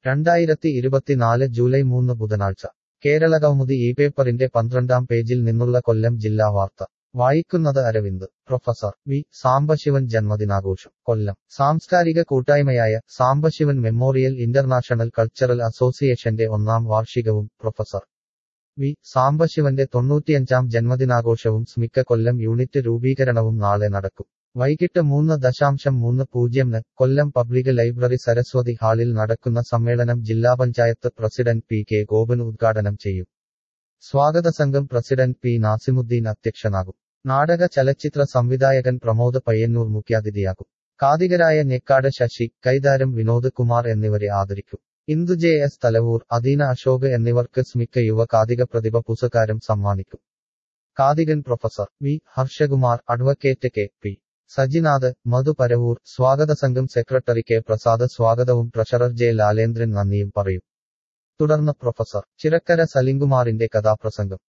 രണ്ടായിരത്തി ഇരുപത്തിനാല് ജൂലൈ മൂന്ന് ബുധനാഴ്ച കേരളകൗമുദി ഈ പേപ്പറിന്റെ പന്ത്രണ്ടാം പേജിൽ നിന്നുള്ള കൊല്ലം ജില്ലാ വാർത്ത വായിക്കുന്നത് അരവിന്ദ് പ്രൊഫസർ വി സാംബശിവൻ ജന്മദിനാഘോഷം കൊല്ലം സാംസ്കാരിക കൂട്ടായ്മയായ സാംബശിവൻ മെമ്മോറിയൽ ഇന്റർനാഷണൽ കൾച്ചറൽ അസോസിയേഷന്റെ ഒന്നാം വാർഷികവും പ്രൊഫസർ വി സാംബശിവന്റെ തൊണ്ണൂറ്റിയഞ്ചാം ജന്മദിനാഘോഷവും സ്മിക്ക കൊല്ലം യൂണിറ്റ് രൂപീകരണവും നാളെ നടക്കും വൈകിട്ട് മൂന്ന് ദശാംശം മൂന്ന് പൂജ്യംന് കൊല്ലം പബ്ലിക് ലൈബ്രറി സരസ്വതി ഹാളിൽ നടക്കുന്ന സമ്മേളനം ജില്ലാ panchayat president P K Gopan ഉദ്ഘാടനം ചെയ്യും സ്വാഗത സംഘം പ്രസിഡന്റ് പി നാസിമുദ്ദീൻ അധ്യക്ഷനാകും നാടക ചലച്ചിത്ര സംവിധായകൻ പ്രമോദ് പയ്യന്നൂർ മുഖ്യാതിഥിയാകും കാതികരായ ഞെക്കാട് ശശി കൈതാരം വിനോദ് കുമാർ എന്നിവരെ ആദരിക്കും ഇന്ദു ജെ എസ് തലവൂർ അദീന അശോക് എന്നിവർക്ക് സ്മിക്ക യുവ കാതിക പ്രതിഭ പുരസ്കാരം സമ്മാനിക്കും കാതികൻ professor V Harshakumar advocate K P Sajinath Madhu Paravoor സ്വാഗത സംഘം സെക്രട്ടറി കെ പ്രസാദ് സ്വാഗതവും ട്രഷറർ ജെ ലാലേന്ദ്രൻ നന്ദിയും പറയും തുടർന്ന് പ്രൊഫസർ ചിറക്കര സലിംകുമാറിന്റെ കഥാപ്രസംഗം